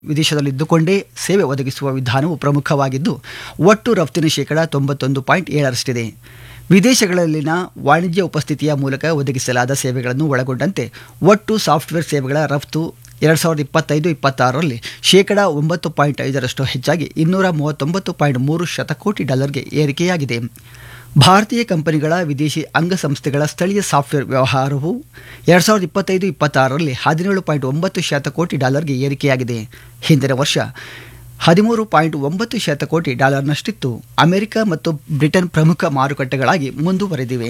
ವಿದೇಶದಲ್ಲಿದ್ದುಕೊಂಡೇ ಸೇವೆ ಒದಗಿಸುವ ವಿಧಾನವು ಪ್ರಮುಖವಾಗಿದ್ದು ಒಟ್ಟು ರಫ್ತಿನ ಶೇಕಡ ತೊಂಬತ್ತೊಂದು ಪಾಯಿಂಟ್ ಏಳರಷ್ಟಿದೆ ವಿದೇಶಗಳಲ್ಲಿನ ವಾಣಿಜ್ಯ ಉಪಸ್ಥಿತಿಯ ಮೂಲಕ ಒದಗಿಸಲಾದ ಸೇವೆಗಳನ್ನು ಒಳಗೊಂಡಂತೆ ಒಟ್ಟು ಸಾಫ್ಟ್ವೇರ್ ಸೇವೆಗಳ ರಫ್ತು ಎರಡು ಸಾವಿರದ ಇಪ್ಪತ್ತೈದು ಇಪ್ಪತ್ತಾರರಲ್ಲಿ ಶೇಕಡ ಒಂಬತ್ತು ಪಾಯಿಂಟ್ ಐದರಷ್ಟು ಹೆಚ್ಚಾಗಿ ಇನ್ನೂರ ಮೂವತ್ತೊಂಬತ್ತು ಪಾಯಿಂಟ್ ಮೂರು ಶತಕೋಟಿ ಡಾಲರ್ಗೆ ಏರಿಕೆಯಾಗಿದೆ ಭಾರತೀಯ ಕಂಪನಿಗಳ ವಿದೇಶಿ ಅಂಗಸಂಸ್ಥೆಗಳ ಸ್ಥಳೀಯ ಸಾಫ್ಟ್ವೇರ್ ವ್ಯವಹಾರವು ಎರಡು ಸಾವಿರದ ಇಪ್ಪತ್ತೈದು ಇಪ್ಪತ್ತಾರರಲ್ಲಿ ಹದಿನೇಳು ಪಾಯಿಂಟ್ ಒಂಬತ್ತು ಶತಕೋಟಿ ಡಾಲರ್ಗೆ ಏರಿಕೆಯಾಗಿದೆ ಹಿಂದಿನ ವರ್ಷ ಹದಿಮೂರು ಪಾಯಿಂಟ್ ಒಂಬತ್ತು ಶತಕೋಟಿ ಡಾಲರ್ನಷ್ಟಿತ್ತು ಅಮೆರಿಕ ಮತ್ತು ಬ್ರಿಟನ್ ಪ್ರಮುಖ ಮಾರುಕಟ್ಟೆಗಳಾಗಿ ಮುಂದುವರೆದಿವೆ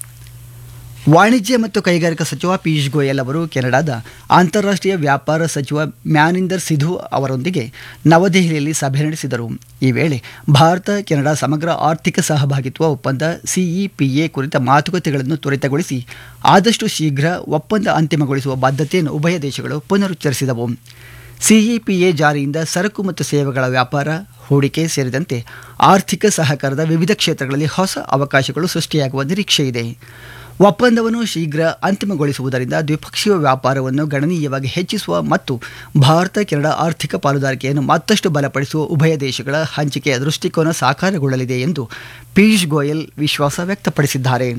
ವಾಣಿಜ್ಯ ಮತ್ತು ಕೈಗಾರಿಕಾ ಸಚಿವ ಪಿಯೂಷ್ ಗೋಯಲ್ ಅವರು ಕೆನಡಾದ ಅಂತಾರಾಷ್ಟ್ರೀಯ ವ್ಯಾಪಾರ ಸಚಿವ ಮ್ಯಾನಿಂದರ್ ಸಿಧು ಅವರೊಂದಿಗೆ ನವದೆಹಲಿಯಲ್ಲಿ ಸಭೆ ನಡೆಸಿದರು ಈ ವೇಳೆ ಭಾರತ ಕೆನಡಾ ಸಮಗ್ರ ಆರ್ಥಿಕ ಸಹಭಾಗಿತ್ವ ಒಪ್ಪಂದ ಸಿಇಪಿಎ ಕುರಿತ ಮಾತುಕತೆಗಳನ್ನು ತ್ವರಿತಗೊಳಿಸಿ ಆದಷ್ಟು ಶೀಘ್ರ ಒಪ್ಪಂದ ಅಂತಿಮಗೊಳಿಸುವ ಬದ್ಧತೆಯನ್ನು ಉಭಯ ದೇಶಗಳು ಪುನರುಚ್ಚರಿಸಿದವು ಸಿಇಪಿಎ ಜಾರಿಯಿಂದ ಸರಕು ಮತ್ತು ಸೇವೆಗಳ ವ್ಯಾಪಾರ ಹೂಡಿಕೆ ಸೇರಿದಂತೆ ಆರ್ಥಿಕ ಸಹಕಾರದ ವಿವಿಧ ಕ್ಷೇತ್ರಗಳಲ್ಲಿ ಹೊಸ ಅವಕಾಶಗಳು ಸೃಷ್ಟಿಯಾಗುವ ನಿರೀಕ್ಷೆಯಿದೆ ಒಪ್ಪಂದವನ್ನು ಶೀಘ್ರ ಅಂತಿಮಗೊಳಿಸುವುದರಿಂದ ದ್ವಿಪಕ್ಷೀಯ ವ್ಯಾಪಾರವನ್ನು ಗಣನೀಯವಾಗಿ ಹೆಚ್ಚಿಸುವ ಮತ್ತು ಭಾರತ ಕೆನಡಾ ಆರ್ಥಿಕ ಪಾಲುದಾರಿಕೆಯನ್ನು ಮತ್ತಷ್ಟು ಬಲಪಡಿಸುವ ಉಭಯ ದೇಶಗಳ ಹಂಚಿಕೆಯ ದೃಷ್ಟಿಕೋನ ಸಾಕಾರಗೊಳ್ಳಲಿದೆ ಎಂದು ಪಿಯೂಷ್ ಗೋಯಲ್ ವಿಶ್ವಾಸ ವ್ಯಕ್ತಪಡಿಸಿದ್ದಾರೆ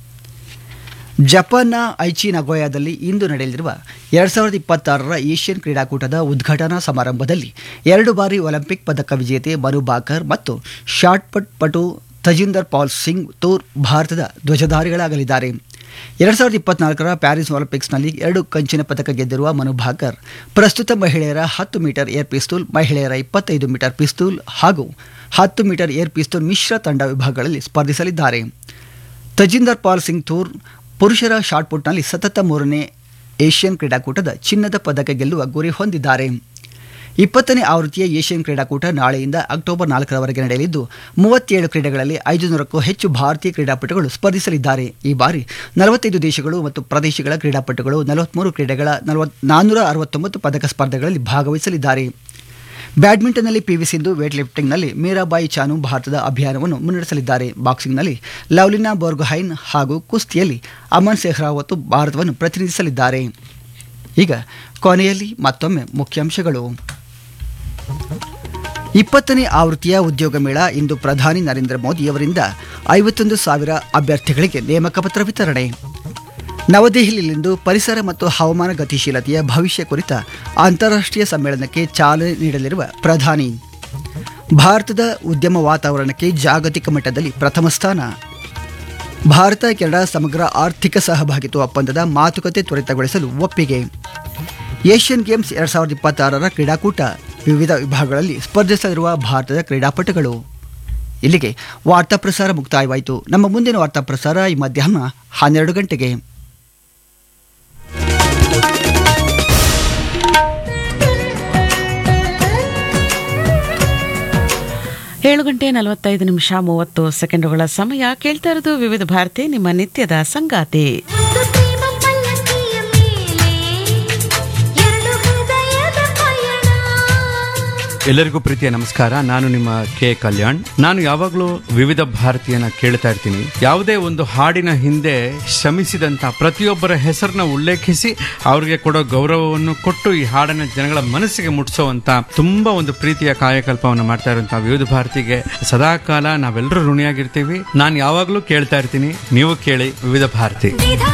ಜಪಾನ್ನ ಐಚಿ ನಗೋಯಾದಲ್ಲಿ ಇಂದು ನಡೆಯಲಿರುವ ಎರಡು ಸಾವಿರದ ಇಪ್ಪತ್ತಾರರ ಏಷ್ಯನ್ ಕ್ರೀಡಾಕೂಟದ ಉದ್ಘಾಟನಾ ಸಮಾರಂಭದಲ್ಲಿ ಎರಡು ಬಾರಿ ಒಲಿಂಪಿಕ್ ಪದಕ ವಿಜೇತೆ ಮನು ಬಾಕರ್ ಮತ್ತು ಶಾಟ್ ಪಟ್ ಪಟು ತಜಿಂದರ್ ಪಾಲ್ ಸಿಂಗ್ ತೂರ್ ಭಾರತದ ಧ್ವಜಧಾರಿಗಳಾಗಲಿದ್ದಾರೆ ಎರಡು ಸಾವಿರದ ಇಪ್ಪತ್ನಾಲ್ಕರ ಪ್ಯಾರಿಸ್ ಒಲಿಂಪಿಕ್ಸ್ನಲ್ಲಿ ಎರಡು ಕಂಚಿನ ಪದಕ ಗೆದ್ದಿರುವ ಮನು ಭಾಕರ್ ಪ್ರಸ್ತುತ ಮಹಿಳೆಯರ ಹತ್ತು ಮೀಟರ್ ಏರ್ ಪಿಸ್ತೂಲ್ ಮಹಿಳೆಯರ ಇಪ್ಪತ್ತೈದು ಮೀಟರ್ ಪಿಸ್ತೂಲ್ ಹಾಗೂ ಹತ್ತು ಮೀಟರ್ ಏರ್ ಪಿಸ್ತೂಲ್ ಮಿಶ್ರ ತಂಡ ವಿಭಾಗಗಳಲ್ಲಿ ಸ್ಪರ್ಧಿಸಲಿದ್ದಾರೆ ತಜಿಂದರ್ ಪಾಲ್ ಸಿಂಗ್ ತೂರ್ ಪುರುಷರ ಶಾಟ್ಪುಟ್ನಲ್ಲಿ ಸತತ ಮೂರನೇ ಏಷ್ಯನ್ ಕ್ರೀಡಾಕೂಟದ ಚಿನ್ನದ ಪದಕ ಗೆಲ್ಲುವ ಗುರಿ ಹೊಂದಿದ್ದಾರೆ ಇಪ್ಪತ್ತನೇ ಆವೃತ್ತಿಯ ಏಷ್ಯನ್ ಕ್ರೀಡಾಕೂಟ ನಾಳೆಯಿಂದ ಅಕ್ಟೋಬರ್ ನಾಲ್ಕರವರೆಗೆ ನಡೆಯಲಿದ್ದು ಮೂವತ್ತೇಳು ಕ್ರೀಡೆಗಳಲ್ಲಿ ಐದು ನೂರಕ್ಕೂ ಹೆಚ್ಚು ಭಾರತೀಯ ಕ್ರೀಡಾಪಟುಗಳು ಸ್ಪರ್ಧಿಸಲಿದ್ದಾರೆ ಈ ಬಾರಿ ನಲವತ್ತೈದು ದೇಶಗಳು ಮತ್ತು ಪ್ರದೇಶಗಳ ಕ್ರೀಡಾಪಟುಗಳು ನಲವತ್ಮೂರು ಕ್ರೀಡೆಗಳ ನಲವತ್ ನಾನ್ನೂರ ಅರವತ್ತೊಂಬತ್ತು ಪದಕ ಸ್ಪರ್ಧೆಗಳಲ್ಲಿ ಭಾಗವಹಿಸಲಿದ್ದಾರೆ ಬ್ಯಾಡ್ಮಿಂಟನ್ನಲ್ಲಿ ಪಿವಿ ಸಿಂಧು ವೇಟ್ ಲಿಫ್ಟಿಂಗ್ನಲ್ಲಿ ಮೀರಾಬಾಯಿ ಚಾನು ಭಾರತದ ಅಭಿಯಾನವನ್ನು ಮುನ್ನಡೆಸಲಿದ್ದಾರೆ ಬಾಕ್ಸಿಂಗ್ನಲ್ಲಿ ಲವ್ಲಿನಾ ಬೋರ್ಗೊಹೈನ್ ಹಾಗೂ ಕುಸ್ತಿಯಲ್ಲಿ ಅಮನ್ ಸೆಹ್ರಾವತ್ ಭಾರತವನ್ನು ಪ್ರತಿನಿಧಿಸಲಿದ್ದಾರೆ ಈಗ ಕೊನೆಯಲ್ಲಿ ಮತ್ತೊಮ್ಮೆ ಮುಖ್ಯಾಂಶಗಳು ಇಪ್ಪತ್ತನೇ ಆವೃತ್ತಿಯ ಉದ್ಯೋಗ ಮೇಳ ಇಂದು ಪ್ರಧಾನಿ ನರೇಂದ್ರ ಮೋದಿ ಅವರಿಂದ ಐವತ್ತೊಂದು ಸಾವಿರ ಅಭ್ಯರ್ಥಿಗಳಿಗೆ ನೇಮಕ ಪತ್ರ ವಿತರಣೆ ನವದೆಹಲಿಯಲ್ಲಿಂದು ಪರಿಸರ ಮತ್ತು ಹವಾಮಾನ ಗತಿಶೀಲತೆಯ ಭವಿಷ್ಯ ಕುರಿತ ಅಂತಾರಾಷ್ಟ್ರೀಯ ಸಮ್ಮೇಳನಕ್ಕೆ ಚಾಲನೆ ನೀಡಲಿರುವ ಪ್ರಧಾನಿ ಭಾರತದ ಉದ್ಯಮ ವಾತಾವರಣಕ್ಕೆ ಜಾಗತಿಕ ಮಟ್ಟದಲ್ಲಿ ಪ್ರಥಮ ಸ್ಥಾನ ಭಾರತ ಕೆನಡಾ ಸಮಗ್ರ ಆರ್ಥಿಕ ಸಹಭಾಗಿತ್ವ ಒಪ್ಪಂದದ ಮಾತುಕತೆ ತ್ವರಿತಗೊಳಿಸಲು ಒಪ್ಪಿಗೆ ಏಷ್ಯನ್ ಗೇಮ್ಸ್ ಎರಡು ಸಾವಿರದ ಇಪ್ಪತ್ತಾರರ ಕ್ರೀಡಾಕೂಟ ವಿವಿಧ ವಿಭಾಗಗಳಲ್ಲಿ ಸ್ಪರ್ಧಿಸಲಿರುವ ಭಾರತದ ಕ್ರೀಡಾಪಟುಗಳು ಇಲ್ಲಿಗೆ ವಾರ್ತಾ ಪ್ರಸಾರ ಮುಕ್ತಾಯವಾಯಿತು ನಮ್ಮ ಮುಂದಿನ ವಾರ್ತಾ ಪ್ರಸಾರ ಈ ಮಧ್ಯಾಹ್ನ ಹನ್ನೆರಡು ಗಂಟೆಗೆ ಏಳು ಗಂಟೆ ನಲವತ್ತೈದು ನಿಮಿಷ ಮೂವತ್ತು ಸೆಕೆಂಡುಗಳ ಸಮಯ ಕೇಳ್ತಾ ಇರೋದು ವಿವಿಧ ಭಾರತಿ ನಿಮ್ಮ ನಿತ್ಯದ ಸಂಗಾತಿ ಒಂದು ಪ್ರೇಮ ಪಲ್ಲಕ್ಕಿಯ ಮೇಲೆ ಎರಡು ಹೃದಯದ ಪಯಣ ಎಲ್ಲರಿಗೂ ಪ್ರೀತಿಯ ನಮಸ್ಕಾರ ನಾನು ನಿಮ್ಮ ಕೆ ಕಲ್ಯಾಣ್ ನಾನು ಯಾವಾಗಲೂ ವಿವಿಧ ಭಾರತೀಯನ ಕೇಳ್ತಾ ಇರ್ತೀನಿ ಯಾವುದೇ ಒಂದು ಹಾಡಿನ ಹಿಂದೆ ಶ್ರಮಿಸಿದಂತ ಪ್ರತಿಯೊಬ್ಬರ ಹೆಸರನ್ನ ಉಲ್ಲೇಖಿಸಿ ಅವ್ರಿಗೆ ಕೊಡೋ ಗೌರವವನ್ನು ಕೊಟ್ಟು ಈ ಹಾಡನ್ನ ಜನಗಳ ಮನಸ್ಸಿಗೆ ಮುಟ್ಟಿಸುವಂತ ತುಂಬಾ ಒಂದು ಪ್ರೀತಿಯ ಕಾಯಕಲ್ಪವನ್ನು ಮಾಡ್ತಾ ಇರುವಂತಹ ವಿವಿಧ ಭಾರತಿಗೆ ಸದಾಕಾಲ ನಾವೆಲ್ಲರೂ ಋಣಿಯಾಗಿರ್ತೀವಿ ನಾನು ಯಾವಾಗಲೂ ಕೇಳ್ತಾ ಇರ್ತೀನಿ ನೀವು ಕೇಳಿ ವಿವಿಧ ಭಾರತಿ ವಿಧ